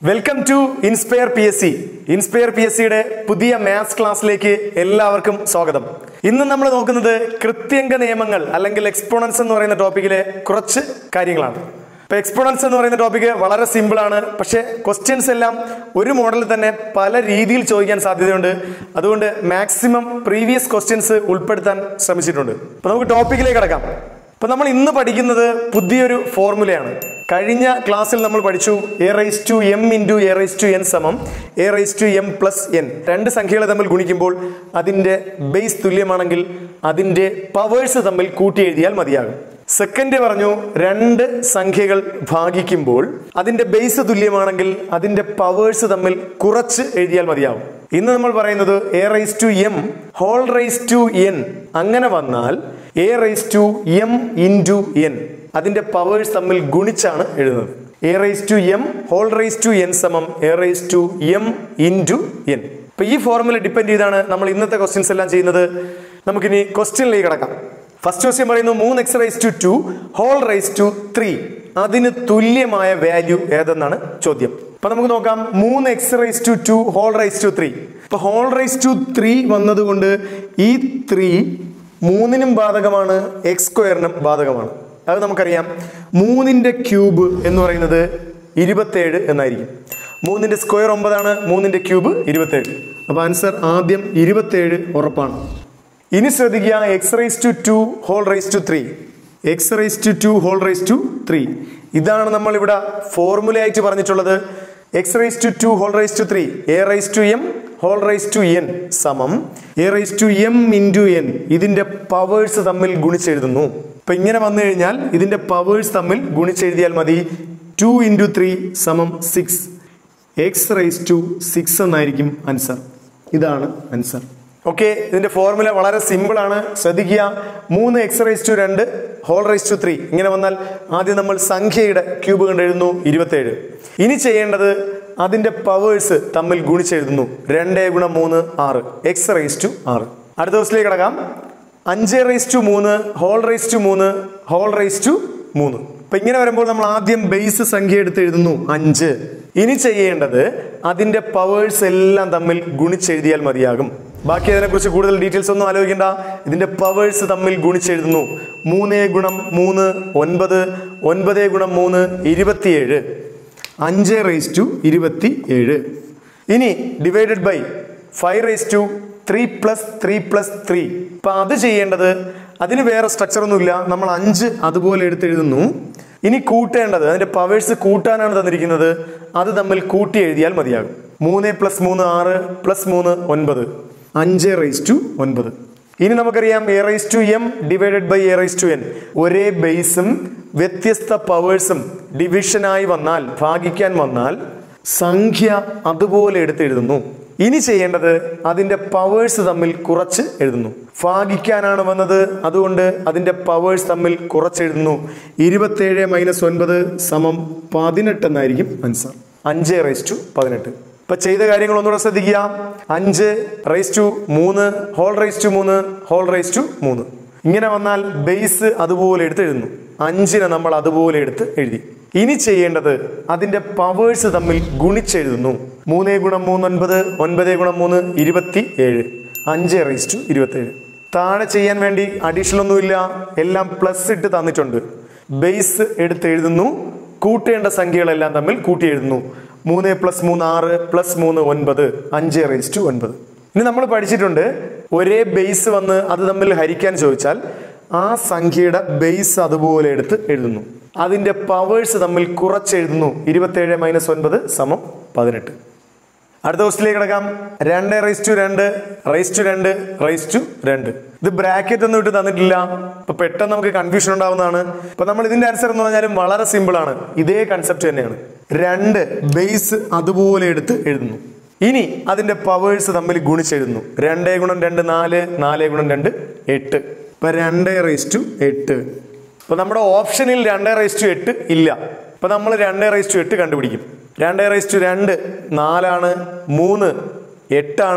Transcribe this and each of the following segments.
welcome to inspire P S C inspire P S സിയുടെ പുതിയ maths ക്ലാസ്സിലേക്ക് എല്ലാവർക്കും സ്വാഗതം ഇന്ന് നമ്മൾ നോക്കുന്നത് കൃത്യംഗ നിയമങ്ങൾ അല്ലെങ്കിൽ എക്സ്പോണൻസ് എന്ന് പറയുന്ന ടോപ്പിക്കിലെ കുറച്ച് കാര്യങ്ങളാണ് ഇപ്പൊ എക്സ്പോണൻസ് എന്ന് പറയുന്ന ടോപ്പിക്ക് വളരെ സിമ്പിൾ ആണ് പക്ഷേ ക്വസ്റ്റ്യൻസ് എല്ലാം ഒരു മോഡലിൽ തന്നെ പല രീതിയിൽ ചോദിക്കാൻ സാധ്യതയുണ്ട് അതുകൊണ്ട് മാക്സിമം പ്രീവിയസ് ക്വസ്റ്റ്യൻസ് ഉൾപ്പെടുത്താൻ ശ്രമിച്ചിട്ടുണ്ട് അപ്പൊ നമുക്ക് ടോപ്പിക്കിലേക്ക് കിടക്കാം അപ്പൊ നമ്മൾ ഇന്ന് പഠിക്കുന്നത് പുതിയൊരു ഫോർമുലയാണ് കഴിഞ്ഞ ക്ലാസ്സിൽ നമ്മൾ പഠിച്ചു a raise to m into a raise to n സമം a raise to m plus n രണ്ട് സംഖ്യകളെ തമ്മിൽ ഗുണിക്കുമ്പോൾ അതിന്റെ ബേസ് തുല്യമാണെങ്കിൽ അതിന്റെ പവേഴ്സ് തമ്മിൽ കൂട്ടി എഴുതിയാൽ മതിയാകും സെക്കൻഡ് പറഞ്ഞു രണ്ട് സംഖ്യകൾ ഭാഗിക്കുമ്പോൾ അതിന്റെ ബേസ് തുല്യമാണെങ്കിൽ അതിന്റെ പവേഴ്സ് തമ്മിൽ കുറച്ച് എഴുതിയാൽ മതിയാവും ഇന്ന് നമ്മൾ പറയുന്നത് a raise to m whole raise to n അങ്ങനെ വന്നാൽ a raise to m into n അതിന്റെ പവേഴ്സ് തമ്മിൽ ഗുണിച്ചാണ് എഴുതുന്നത് a raise to m whole raise to n സമം a raise to m into n അപ്പൊ ഈ ഫോർമുല ഡിപ്പെൻഡ് ചെയ്താണ് നമ്മൾ ഇന്നത്തെ ക്വസ്റ്റ്യൻസ് എല്ലാം ചെയ്യുന്നത് നമുക്കിനി ക്വസ്റ്റ്യനിലേക്ക് കിടക്കാം ഫസ്റ്റ് ക്വസ്റ്റ്യൻ പറയുന്നു മൂന്ന് x raise to two whole raise to three അതിന് തുല്യമായ വാല്യൂ ഏതെന്നാണ് ചോദ്യം അപ്പൊ നമുക്ക് നോക്കാം മൂന്ന് x raise to two whole raise to three ഇപ്പൊ ഹോൾ റൈസ് ടു ത്രീ വന്നതുകൊണ്ട് ഈ ത്രീ മൂന്നിനും ബാധകമാണ് എക്സ് സ്ക്വയറിനും ബാധകമാണ് അത് നമുക്കറിയാം മൂന്നിന്റെ ക്യൂബ് എന്ന് പറയുന്നത് ഇരുപത്തേഴ് എന്നായിരിക്കും മൂന്നിന്റെ സ്ക്വയർ ഒമ്പതാണ് മൂന്നിന്റെ ക്യൂബ് ഇരുപത്തേഴ് അപ്പൊ ആൻസർ ആദ്യം ഇരുപത്തേഴ് ഉറപ്പാണ് ഇനി ശ്രദ്ധിക്കുക x raise to two whole raise to three x raise to two whole raise to three ഇതാണ് നമ്മൾ ഇവിടെ ഫോർമുല ആയിട്ട് പറഞ്ഞിട്ടുള്ളത് x raise to two whole raise to three a raise to m whole raise to n സമം a raise to m into n ഇതിന്റെ powers തമ്മിൽ ഗുണിച്ചെഴുതുന്നു അപ്പൊ ഇങ്ങനെ വന്നു കഴിഞ്ഞാൽ ഇതിന്റെ പവേഴ്സ് തമ്മിൽ ഗുണിച്ചെഴുതിയാൽ മതി ടു ഇൻറ്റു ത്രീ സമം six x raise to six എന്നായിരിക്കും ആൻസർ ഇതാണ് ആൻസർ ഓക്കെ ഇതിന്റെ ഫോർമുല വളരെ സിമ്പിൾ ആണ് ശ്രദ്ധിക്കുക മൂന്ന് എക്സ് റൈസ് ടു രണ്ട് ഹോൾ റൈസ് ടു ത്രീ ഇങ്ങനെ വന്നാൽ ആദ്യം നമ്മൾ സംഖ്യയുടെ ക്യൂബ് കണ്ട് എഴുതുന്നു ഇരുപത്തേഴ് ഇനി ചെയ്യേണ്ടത് അതിന്റെ പവേഴ്സ് തമ്മിൽ ഗുണിച്ചെഴുതുന്നു രണ്ട് ഗുണം മൂന്ന് ആറ് എക്സ് റൈസ് ടു ആറ് അടുത്ത ദിവസത്തിലേക്ക് കിടക്കാം അഞ്ച് റൈസ് ടു മൂന്ന് ഹോൾ റൈസ് ടു മൂന്ന് ഹോൾ റൈസ് ടു മൂന്ന് അപ്പൊ ഇങ്ങനെ വരുമ്പോൾ നമ്മൾ ആദ്യം ബേസ് സംഖ്യ എടുത്ത് എഴുതുന്നു അഞ്ച് ഇനി ചെയ്യേണ്ടത് അതിന്റെ പവേഴ്സ് എല്ലാം തമ്മിൽ ഗുണിച്ചെഴുതിയാൽ മതിയാകും ബാക്കി അതിനെക്കുറിച്ച് കൂടുതൽ ഡീറ്റെയിൽസ് ഒന്നും ആലോചിക്കേണ്ട ഇതിന്റെ പവേഴ്സ് തമ്മിൽ ഗുണിച്ചെഴുതുന്നു മൂന്ന് ഗുണം മൂന്ന് ഒൻപത് ഒൻപത് ഗുണം മൂന്ന് ഇരുപത്തിയേഴ് അഞ്ച് റേസ് ടു ഇരുപത്തി ഏഴ് ഇനി divided by five raise to three plus three plus three ഇപ്പം അത് ചെയ്യേണ്ടത് അതിന് വേറെ സ്ട്രക്ചർ ഒന്നുമില്ല നമ്മൾ അഞ്ച് അതുപോലെ എടുത്തെഴുതുന്നു ഇനി കൂട്ടേണ്ടത് അതിന്റെ പവേഴ്സ് കൂട്ടാനാണ് തന്നിരിക്കുന്നത് അത് തമ്മിൽ കൂട്ടി എഴുതിയാൽ മതിയാകും മൂന്ന് പ്ലസ് മൂന്ന് ആറ് പ്ലസ് മൂന്ന് ഒൻപത് അഞ്ച് റേസ് ടു ഒൻപത് ഇനി നമുക്കറിയാം a raise to m divided by a raise to n ഒരേ ബേസും വ്യത്യസ്ത പവേഴ്സും ഡിവിഷനായി വന്നാൽ ഭാഗിക്കാൻ വന്നാൽ സംഖ്യ അതുപോലെ എടുത്ത് എഴുതുന്നു ഇനി ചെയ്യേണ്ടത് അതിന്റെ പവേഴ്സ് തമ്മിൽ കുറച്ച് എഴുതുന്നു ഭാഗിക്കാനാണ് വന്നത് അതുകൊണ്ട് അതിന്റെ പവേഴ്സ് തമ്മിൽ കുറച്ചെഴുതുന്നു ഇരുപത്തേഴ് മൈനസ് ഒൻപത് സമം പതിനെട്ട് എന്നായിരിക്കും ആൻസർ അഞ്ച് റൈസ് ടു പതിനെട്ട് ഇപ്പൊ ചെയ്ത കാര്യങ്ങൾ ഒന്നുകൂടെ ശ്രദ്ധിക്കുക അഞ്ച് റൈസ് ടു മൂന്ന് ഹോൾ റൈസ് ടു മൂന്ന് ഹോൾ റൈസ് ടു മൂന്ന് ഇങ്ങനെ വന്നാൽ ബേസ് അതുപോലെ എടുത്ത് എഴുതുന്നു അഞ്ചിനെ നമ്മൾ അതുപോലെ എടുത്ത് എഴുതി ഇനി ചെയ്യേണ്ടത് അതിന്റെ പവേഴ്സ് തമ്മിൽ ഗുണിച്ചെഴുതുന്നു മൂന്നേ ഗുണം മൂന്ന് ഒൻപത് ഒൻപതേ ഗുണം മൂന്ന് ഇരുപത്തി ഏഴ് അഞ്ച് റൈസ് ടു ഇരുപത്തി ഏഴ് താഴെ ചെയ്യാൻ വേണ്ടി അഡീഷണൽ ഒന്നുമില്ല എല്ലാം പ്ലസ് ഇട്ട് തന്നിട്ടുണ്ട് ബേസ് എടുത്ത് എഴുതുന്നു കൂട്ടേണ്ട സംഖ്യകളെല്ലാം തമ്മിൽ കൂട്ടി എഴുതുന്നു മൂന്ന് പ്ലസ് മൂന്ന് ആറ് പ്ലസ് മൂന്ന് ഒൻപത് അഞ്ച് റേസ് ടു ഒൻപത് ഇനി നമ്മൾ പഠിച്ചിട്ടുണ്ട് ഒരേ ബേസ് വന്ന് അത് തമ്മിൽ ഹരിക്കാൻ ചോദിച്ചാൽ ആ സംഖ്യയുടെ ബേസ് അതുപോലെ എടുത്ത് എഴുതുന്നു അതിന്റെ പവേഴ്സ് തമ്മിൽ കുറച്ചെഴുതുന്നു ഇരുപത്തേഴ് മൈനസ് ഒൻപത് സമം പതിനെട്ട് അടുത്ത ക്വസ്റ്റിലേക്ക് കിടക്കാം രണ്ട് റൈസ് ടു രണ്ട് റൈസ് ടു രണ്ട് റൈസ് ടു രണ്ട് ഇത് ബ്രാക്കറ്റ് ഒന്നും ഇട്ട് തന്നിട്ടില്ല അപ്പൊ പെട്ടെന്ന് നമുക്ക് കൺഫ്യൂഷൻ ഉണ്ടാവുന്നതാണ് അപ്പൊ നമ്മൾ ഇതിന്റെ ആൻസർ എന്ന് പറഞ്ഞാലും വളരെ സിമ്പിൾ ആണ് ഇതേ കൺസെപ്റ്റ് തന്നെയാണ് രണ്ട് ബേസ് അതുപോലെ എടുത്ത് എഴുതുന്നു ഇനി അതിന്റെ പവേഴ്സ് തമ്മിൽ ഗുണിച്ചെഴുതുന്നു രണ്ടേ ഗുണം രണ്ട് നാല് നാലേ ഗുണം രണ്ട് എട്ട് ഇപ്പൊ രണ്ടേ റൈസ് ടു എട്ട് ഇപ്പൊ നമ്മുടെ ഓപ്ഷനിൽ രണ്ടേ റൈസ് ടു എട്ട് ഇല്ല ഇപ്പൊ നമ്മൾ രണ്ടേ റൈസ് ടു എട്ട് കണ്ടുപിടിക്കും രണ്ടേ റൈസ് ടു രണ്ട് നാലാണ് മൂന്ന് എട്ടാണ്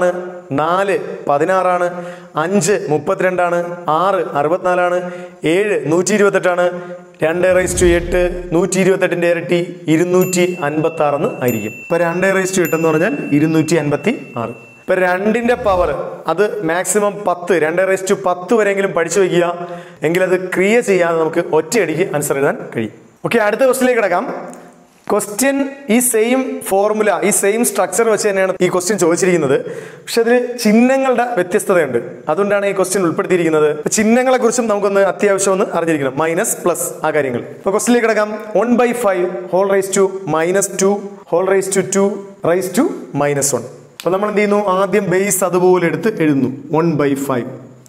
നാല് പതിനാറാണ് അഞ്ച് മുപ്പത്തിരണ്ടാണ് ആറ് അറുപത്തിനാലാണ് ഏഴ് നൂറ്റി ഇരുപത്തെട്ടാണ് രണ്ട് റൈസ് ടു എട്ട് നൂറ്റി ഇരുപത്തെട്ടിന്റെ ഇരട്ടി ഇരുന്നൂറ്റി അൻപത്തി ആറെന്ന് ആയിരിക്കും ഇപ്പൊ രണ്ട് റൈസ് ടു എട്ട് എന്ന് പറഞ്ഞാൽ ഇരുന്നൂറ്റി അൻപത്തി ആറ് ഇപ്പൊ രണ്ടിന്റെ പവർ അത് മാക്സിമം പത്ത് രണ്ട് റൈസ് ടു പത്ത് വരെയെങ്കിലും പഠിച്ചു വെക്കുക എങ്കിൽ അത് ക്രിയ ചെയ്യാതെ നമുക്ക് ഒറ്റയടിക്ക് ആൻസർ എഴുതാൻ കഴിയും ഓക്കെ അടുത്ത ക്വസ്റ്റിലേക്ക് കിടക്കാം ക്വസ്റ്റ്യൻ ഈ സെയിം ഫോർമുല ഈ സെയിം സ്ട്രക്ചർ വെച്ച് തന്നെയാണ് ഈ ക്വസ്റ്റ്യൻ ചോദിച്ചിരിക്കുന്നത് പക്ഷെ അതിൽ ചിഹ്നങ്ങളുടെ വ്യത്യസ്തതയുണ്ട് അതുകൊണ്ടാണ് ഈ ക്വസ്റ്റ്യൻ ഉൾപ്പെടുത്തിയിരിക്കുന്നത് അപ്പൊ ചിഹ്നങ്ങളെ കുറിച്ചും നമുക്കൊന്ന് അത്യാവശ്യം ഒന്ന് അറിഞ്ഞിരിക്കണം മൈനസ് പ്ലസ് ആ കാര്യങ്ങൾ ഇപ്പൊ ക്വസ്റ്റിലേക്ക് കിടക്കാം one by five whole raise to minus two whole raise to two raise to minus one അപ്പൊ നമ്മൾ എന്ത് ചെയ്യുന്നു ആദ്യം ബേസ് അതുപോലെ എടുത്ത് എഴുതുന്നു വൺ ബൈ ഫൈവ്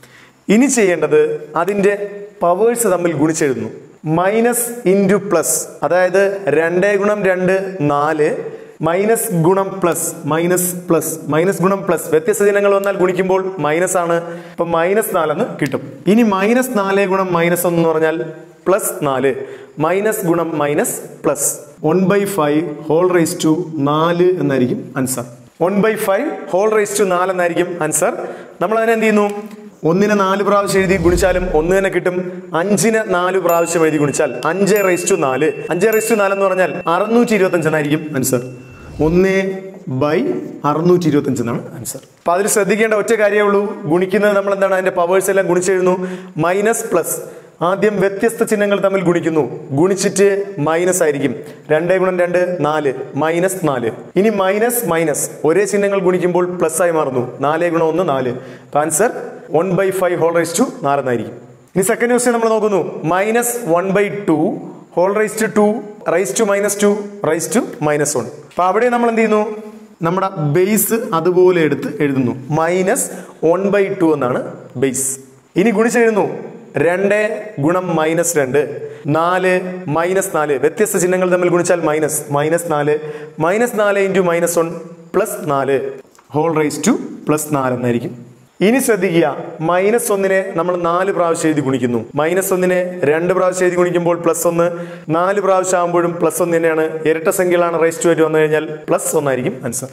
ഇനി ചെയ്യേണ്ടത് അതിന്റെ പവേഴ്സ് തമ്മിൽ ഗുണിച്ചെഴുതുന്നു മൈനസ് ഇൻറ്റു പ്ലസ് അതായത് രണ്ട് ഗുണം രണ്ട് നാല് മൈനസ് ഗുണം പ്ലസ് മൈനസ് പ്ലസ് മൈനസ് ഗുണം പ്ലസ് വ്യത്യസ്ത ചിഹ്നങ്ങൾ വന്നാൽ ഗുണിക്കുമ്പോൾ മൈനസ് ആണ് ഇപ്പൊ മൈനസ് നാലെന്ന് കിട്ടും ഇനി മൈനസ് നാല് ഗുണം മൈനസ് ഒന്ന് എന്ന് പറഞ്ഞാൽ പ്ലസ് നാല് മൈനസ് ഗുണം minus plus one by five whole raise to നാല് എന്നായിരിക്കും answer one by five whole raise to നാല് എന്നായിരിക്കും ആൻസർ നമ്മൾ അതിനെ എന്ത് ചെയ്യുന്നു ഒന്നിനെ നാല് പ്രാവശ്യം എഴുതി ഗുണിച്ചാലും ഒന്ന് തന്നെ കിട്ടും അഞ്ചിന് നാല് പ്രാവശ്യം എഴുതി ഗുണിച്ചാൽ അഞ്ച് റേസ് ടു നാല് അഞ്ച് റേസ് ടു നാല് എന്ന് പറഞ്ഞാൽ അറുന്നൂറ്റി ഇരുപത്തി അഞ്ചെന്നായിരിക്കും ആൻസർ ഒന്ന് ബൈ അറുന്നൂറ്റി ഇരുപത്തി അഞ്ചെന്നാണ് ആൻസർ അപ്പൊ അതിൽ ശ്രദ്ധിക്കേണ്ട ഒറ്റ കാര്യമേ ഉള്ളൂ ഗുണിക്കുന്നത് നമ്മൾ എന്താണ് അതിന്റെ പവേഴ്സ് എല്ലാം ഗുണിച്ചെഴുതുന്നു മൈനസ് പ്ലസ് ആദ്യം വ്യത്യസ്ത ചിഹ്നങ്ങൾ തമ്മിൽ ഗുണിക്കുന്നു ഗുണിച്ചിട്ട് മൈനസ് ആയിരിക്കും രണ്ട് ഗുണം രണ്ട് നാല് മൈനസ് നാല് ഇനി മൈനസ് മൈനസ് ഒരേ ചിഹ്നങ്ങൾ ഗുണിക്കുമ്പോൾ പ്ലസ് ആയി മാറുന്നു നാല് ഗുണം ഒന്ന് നാല് answer one by five whole raise to നാലെന്നായിരിക്കും ഇനി സെക്കൻഡ് ക്വസ്റ്റ്യൻ നമ്മൾ നോക്കുന്നു minus one by two whole raise to two raise to minus two raise to minus one അപ്പൊ അവിടെ നമ്മൾ എന്ത് ചെയ്യുന്നു നമ്മുടെ ബേസ് അതുപോലെ എടുത്ത് എഴുതുന്നു മൈനസ് വൺ ബൈ ടു എന്നാണ് ബേസ് ഇനി ഗുണിച്ചെഴുതുന്നു രണ്ട് ഗുണം മൈനസ് രണ്ട് നാല് മൈനസ് നാല് വ്യത്യസ്ത ചിഹ്നങ്ങൾ തമ്മിൽ ഗുണിച്ചാൽ മൈനസ് മൈനസ് നാല് മൈനസ് നാല് ഇൻറ്റു മൈനസ് വൺ പ്ലസ് നാല് ഹോൾ റൈസ് ടു പ്ലസ് നാല് എന്നായിരിക്കും ഇനി ശ്രദ്ധിക്കുക മൈനസ് ഒന്നിനെ നമ്മൾ നാല് പ്രാവശ്യം എഴുതി ഗുണിക്കുന്നു മൈനസ് ഒന്നിനെ രണ്ട് പ്രാവശ്യം എഴുതി ഗുണിക്കുമ്പോൾ പ്ലസ് ഒന്ന് നാല് പ്രാവശ്യം ആകുമ്പോഴും പ്ലസ് ഒന്ന് തന്നെയാണ് ഇരട്ട സംഖ്യകളാണ് റൈസ് ടു ആയിട്ട് വന്നു കഴിഞ്ഞാൽ പ്ലസ് ഒന്നായിരിക്കും ആൻസർ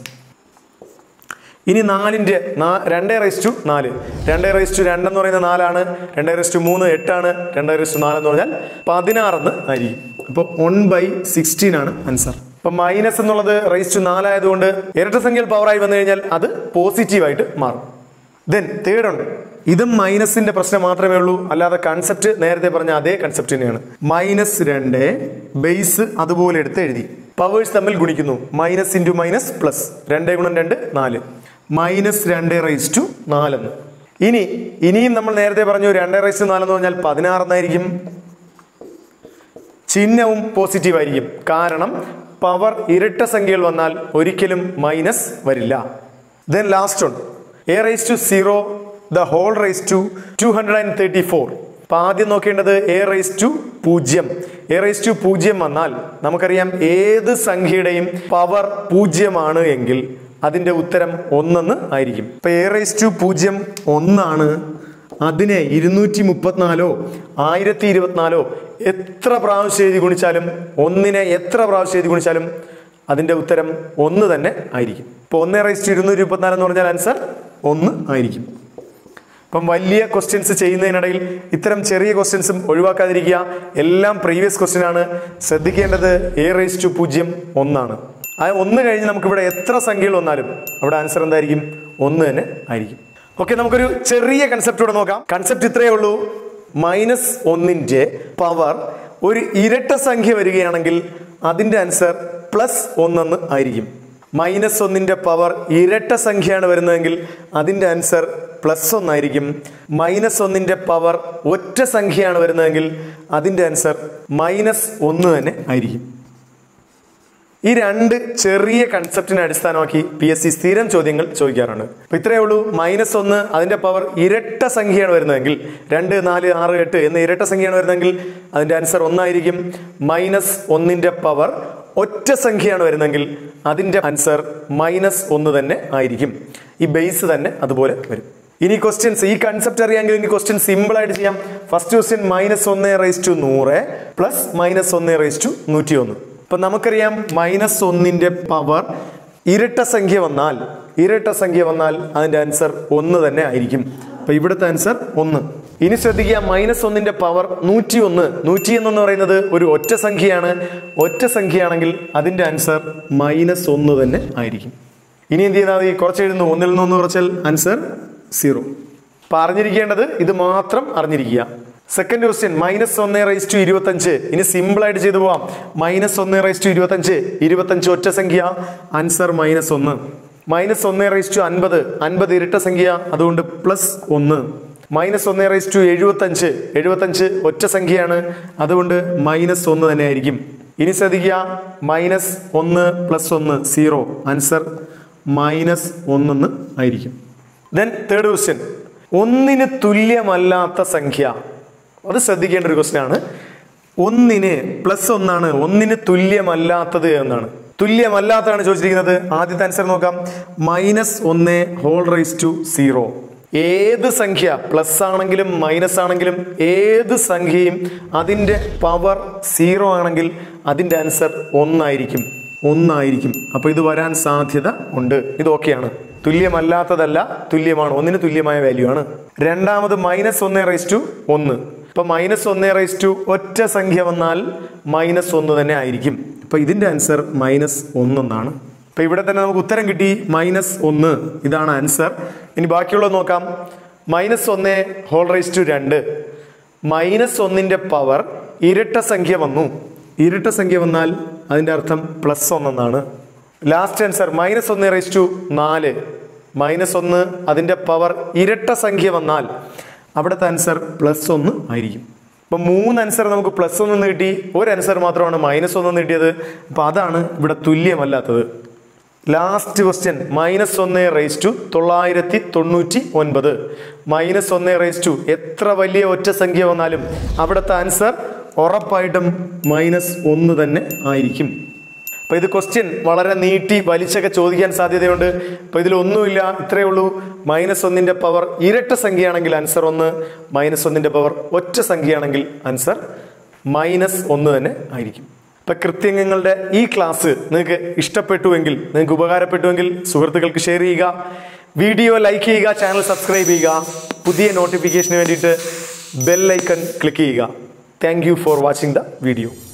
ഇനി നാലിന്റെ നാ- രണ്ടേ റൈസ് ടു നാല് രണ്ടേ റൈസ് ടു രണ്ടെന്ന് പറയുന്ന നാലാണ് രണ്ടേ റൈസ് ടു മൂന്ന് എട്ടാണ് രണ്ടേ റൈസ് ടു നാല് എന്ന് പറഞ്ഞാൽ പതിനാറെന്ന് ആയിരിക്കും അപ്പോൾ വൺ ബൈ സിക്സ്റ്റീൻ ആണ് ആൻസർ അപ്പൊ മൈനസ് എന്നുള്ളത് റൈസ് ടു നാലായതുകൊണ്ട് ഇരട്ട സംഖ്യയിൽ പവറായി വന്നു കഴിഞ്ഞാൽ അത് പോസിറ്റീവായിട്ട് മാറും ദെൻ തേർഡ് ഉണ്ട് ഇതും മൈനസിന്റെ പ്രശ്നം മാത്രമേ ഉള്ളൂ അല്ലാതെ കൺസെപ്റ്റ് നേരത്തെ പറഞ്ഞ അതേ കൺസെപ്റ്റ് തന്നെയാണ് മൈനസ് രണ്ട് ബേസ് അതുപോലെ എടുത്ത് എഴുതി പവേഴ്സ് തമ്മിൽ ഗുണിക്കുന്നു മൈനസ് ഇൻറ്റു മൈനസ് പ്ലസ് രണ്ട് ഗുണം രണ്ട് നാല് മൈനസ് രണ്ട് റൈസ് ടു നാലെന്ന് ഇനി ഇനിയും നമ്മൾ നേരത്തെ പറഞ്ഞു രണ്ട് റൈസ് ടു നാലെന്ന് പറഞ്ഞാൽ പതിനാറെന്നായിരിക്കും ചിഹ്നവും പോസിറ്റീവ് ആയിരിക്കും കാരണം പവർ ഇരട്ട സംഖ്യകൾ വന്നാൽ ഒരിക്കലും മൈനസ് വരില്ല ദെൻ ലാസ്റ്റ് ഉണ്ട് a raise to zero the whole raise to two hundred and thirty four അപ്പൊ ആദ്യം നോക്കേണ്ടത് എ റൈസ് ടു പൂജ്യം എ റൈസ് ടു പൂജ്യം വന്നാൽ നമുക്കറിയാം ഏത് സംഖ്യയുടെയും പവർ പൂജ്യമാണ് എങ്കിൽ അതിന്റെ ഉത്തരം ഒന്നെന്ന് ആയിരിക്കും ഇപ്പൊ എ റൈസ് ടു പൂജ്യം ഒന്നാണ് അതിനെ ഇരുന്നൂറ്റി മുപ്പത്തിനാലോ ആയിരത്തി ഇരുപത്തിനാലോ എത്ര പ്രാവശ്യം എഴുതി ഗുണിച്ചാലും ഒന്നിനെ എത്ര പ്രാവശ്യം എഴുതി ഗുണിച്ചാലും അതിന്റെ ഉത്തരം ഒന്ന് തന്നെ ആയിരിക്കും ഇപ്പൊ ഒന്നേ റൈസ്റ്റ് ഇരുന്നൂറ്റി മുപ്പത്തിനാല് എന്ന് പറഞ്ഞാൽ ആൻസർ ഒന്ന് ആയിരിക്കും അപ്പം വലിയ ക്വസ്റ്റ്യൻസ് ചെയ്യുന്നതിനിടയിൽ ഇത്തരം ചെറിയ ക്വസ്റ്റ്യൻസും ഒഴിവാക്കാതിരിക്കുക എല്ലാം പ്രീവിയസ് ക്വസ്റ്റ്യൻ ആണ് ശ്രദ്ധിക്കേണ്ടത് എ റേസ് ടു പൂജ്യം ഒന്നാണ് ആ ഒന്ന് കഴിഞ്ഞ് നമുക്കിവിടെ എത്ര സംഖ്യകൾ വന്നാലും അവിടെ ആൻസർ എന്തായിരിക്കും ഒന്ന് തന്നെ ആയിരിക്കും ഓക്കെ നമുക്കൊരു ചെറിയ കൺസെപ്റ്റ് ഇവിടെ നോക്കാം കൺസെപ്റ്റ് ഇത്രയേ ഉള്ളൂ മൈനസ് ഒന്നിന്റെ പവർ ഒരു ഇരട്ട സംഖ്യ വരികയാണെങ്കിൽ അതിന്റെ ആൻസർ പ്ലസ് ഒന്നെന്ന് ആയിരിക്കും മൈനസ് ഒന്നിന്റെ പവർ ഇരട്ട സംഖ്യയാണ് വരുന്നതെങ്കിൽ അതിന്റെ ആൻസർ പ്ലസ് ഒന്നായിരിക്കും മൈനസ് ഒന്നിന്റെ പവർ ഒറ്റ സംഖ്യയാണ് വരുന്നതെങ്കിൽ അതിന്റെ ആൻസർ മൈനസ് ഒന്ന് തന്നെ ആയിരിക്കും ഈ രണ്ട് ചെറിയ കൺസെപ്റ്റിനെ അടിസ്ഥാനമാക്കി പി എസ് സി സ്ഥിരം ചോദ്യങ്ങൾ ചോദിക്കാറുണ്ട് അപ്പൊ ഇത്രയേ ഉള്ളൂ മൈനസ് ഒന്ന് അതിന്റെ പവർ ഇരട്ട സംഖ്യയാണ് വരുന്നതെങ്കിൽ രണ്ട് നാല് ആറ് എട്ട് എന്ന ഇരട്ട സംഖ്യയാണ് വരുന്നതെങ്കിൽ അതിന്റെ ആൻസർ ഒന്നായിരിക്കും മൈനസ് ഒന്നിന്റെ പവർ ഒറ്റ സംഖ്യയാണ് വരുന്നതെങ്കിൽ അതിന്റെ ആൻസർ മൈനസ് ഒന്ന് തന്നെ ആയിരിക്കും ഈ ബേസ് തന്നെ അതുപോലെ വരും ഇനി ക്വസ്റ്റ്യൻസ് ഈ കൺസെപ്റ്റ് അറിയാമെങ്കിൽ ഇനി ക്വസ്റ്റ്യൻ സിമ്പിൾ ആയിട്ട് ചെയ്യാം ഫസ്റ്റ് ക്വസ്റ്റ്യൻ മൈനസ് ഒന്ന് റേസ് ടു നൂറ് പ്ലസ് മൈനസ് ഒന്ന് റേസ് ടു നൂറ്റി ഒന്ന് അപ്പൊ നമുക്കറിയാം മൈനസ് ഒന്നിന്റെ പവർ ഇരട്ട സംഖ്യ വന്നാൽ ഇരട്ട സംഖ്യ വന്നാൽ അതിന്റെ ആൻസർ ഒന്ന് തന്നെ ആയിരിക്കും അപ്പൊ ഇവിടുത്തെ ആൻസർ ഒന്ന് ഇനി ശ്രദ്ധിക്കുക മൈനസ് ഒന്നിന്റെ പവർ നൂറ്റി ഒന്ന് നൂറ്റി എന്ന് പറയുന്നത് ഒരു ഒറ്റ സംഖ്യയാണ് ഒറ്റ സംഖ്യയാണെങ്കിൽ അതിന്റെ ആൻസർ മൈനസ് ഒന്ന് തന്നെ ആയിരിക്കും ഇനി എന്ത് ചെയ്താൽ മതി കുറച്ച് എഴുതുന്നു ഒന്നിൽ നിന്ന് ഒന്ന് കുറച്ചാൽ ആൻസർ സീറോ അപ്പൊ അറിഞ്ഞിരിക്കേണ്ടത് ഇത് മാത്രം അറിഞ്ഞിരിക്കുക സെക്കൻഡ് ക്വസ്റ്റ്യൻ മൈനസ് ഒന്ന് റൈസ് ടു ഇരുപത്തഞ്ച് ഇനി സിമ്പിൾ ആയിട്ട് ചെയ്തു പോവാം മൈനസ് ഒന്ന് റൈസ് ടു ഇരുപത്തഞ്ച് ഇരുപത്തഞ്ച് ഒറ്റ സംഖ്യ ആൻസർ മൈനസ് ഒന്ന് മൈനസ് ഒന്ന് റൈസ് ടു അൻപത് അൻപത് ഇരട്ട സംഖ്യ അതുകൊണ്ട് പ്ലസ് ഒന്ന് മൈനസ് ഒന്ന് റൈസ് ടു എഴുപത്തഞ്ച് എഴുപത്തഞ്ച് ഒറ്റ സംഖ്യയാണ് അതുകൊണ്ട് മൈനസ് ഒന്ന് തന്നെ ആയിരിക്കും ഇനി ശ്രദ്ധിക്കുക മൈനസ് ഒന്ന് പ്ലസ് ഒന്ന് സീറോ ആൻസർ മൈനസ് ഒന്നെന്ന് ആയിരിക്കും ദെൻ തേർഡ് ക്വസ്റ്റ്യൻ ഒന്നിന് തുല്യമല്ലാത്ത സംഖ്യ അത് ശ്രദ്ധിക്കേണ്ട ഒരു ക്വസ്റ്റ്യൻ ആണ് ഒന്നിന് പ്ലസ് ഒന്നാണ് ഒന്നിന് തുല്യമല്ലാത്തത് എന്നാണ് തുല്യമല്ലാത്തതാണ് ചോദിച്ചിരിക്കുന്നത് ആദ്യത്തെ ആൻസർ നോക്കാം മൈനസ് ഒന്ന് ഹോൾ റൈസ് ടു സീറോ ഏത് സംഖ്യ പ്ലസ് ആണെങ്കിലും മൈനസ് ആണെങ്കിലും ഏത് സംഖ്യയും അതിൻ്റെ പവർ സീറോ ആണെങ്കിൽ അതിൻ്റെ ആൻസർ ഒന്നായിരിക്കും ഒന്നായിരിക്കും അപ്പൊ ഇത് വരാൻ സാധ്യത ഉണ്ട് ഇത് ഓക്കെയാണ് തുല്യമല്ലാത്തതല്ല തുല്യമാണ് ഒന്നിന് തുല്യമായ വാല്യൂ ആണ് രണ്ടാമത് മൈനസ് ഒന്ന് റൈസ് ടു ഒന്ന് ഇപ്പൊ മൈനസ് ഒന്ന് റൈസ് ടു ഒറ്റ സംഖ്യ വന്നാൽ മൈനസ് ഒന്ന് തന്നെ ആയിരിക്കും അപ്പൊ ഇതിന്റെ ആൻസർ മൈനസ് ഒന്നെന്നാണ് അപ്പൊ ഇവിടെ തന്നെ നമുക്ക് ഉത്തരം കിട്ടി മൈനസ് ഒന്ന് ഇതാണ് ആൻസർ ഇനി ബാക്കിയുള്ളത് നോക്കാം മൈനസ് ഒന്ന് ഹോൾ റൈസ് ടു രണ്ട് മൈനസ് ഒന്നിന്റെ പവർ ഇരട്ട സംഖ്യ വന്നു ഇരട്ട സംഖ്യ വന്നാൽ അതിന്റെ അർത്ഥം പ്ലസ് ഒന്നെന്നാണ് ലാസ്റ്റ് ആൻസർ മൈനസ് ഒന്ന് റൈസ് ടു നാല് മൈനസ് ഒന്ന് അതിന്റെ പവർ ഇരട്ട സംഖ്യ വന്നാൽ അവിടുത്തെ ആൻസർ പ്ലസ് ഒന്ന് ആയിരിക്കും അപ്പൊ മൂന്ന് ആൻസർ നമുക്ക് പ്ലസ് ഒന്ന് കിട്ടി ഒരു ആൻസർ മാത്രമാണ് മൈനസ് ഒന്ന് കിട്ടിയത് അപ്പൊ അതാണ് ഇവിടെ തുല്യമല്ലാത്തത് ലാസ്റ്റ് ക്വസ്റ്റ്യൻ മൈനസ് ഒന്ന് റേസ് ടു തൊള്ളായിരത്തി തൊണ്ണൂറ്റി ഒൻപത് മൈനസ് ഒന്ന് റേസ് ടു എത്ര വലിയ ഒറ്റ സംഖ്യ വന്നാലും അവിടുത്തെ ആൻസർ ഉറപ്പായിട്ടും മൈനസ് ഒന്ന് തന്നെ ആയിരിക്കും അപ്പൊ ഇത് ക്വസ്റ്റ്യൻ വളരെ നീട്ടി വലിച്ചൊക്കെ ചോദിക്കാൻ സാധ്യതയുണ്ട് അപ്പൊ ഇതിലൊന്നുമില്ല ഇത്രയേ ഉള്ളൂ മൈനസ് ഒന്നിന്റെ പവർ ഇരട്ട സംഖ്യയാണെങ്കിൽ ആൻസർ ഒന്ന് മൈനസ് ഒന്നിന്റെ പവർ ഒറ്റ സംഖ്യയാണെങ്കിൽ ആൻസർ മൈനസ് ഒന്ന് തന്നെ ആയിരിക്കും ഇപ്പൊ കൃത്യങ്ങളുടെ ഈ ക്ലാസ് നിങ്ങൾക്ക് ഇഷ്ടപ്പെട്ടുവെങ്കിൽ നിങ്ങൾക്ക് ഉപകാരപ്പെട്ടുവെങ്കിൽ സുഹൃത്തുക്കൾക്ക് ഷെയർ ചെയ്യുക വീഡിയോ ലൈക്ക് ചെയ്യുക ചാനൽ സബ്സ്ക്രൈബ് ചെയ്യുക പുതിയ നോട്ടിഫിക്കേഷന് വേണ്ടിയിട്ട് ബെൽ ഐക്കൺ ക്ലിക്ക് ചെയ്യുക thank you for watching the video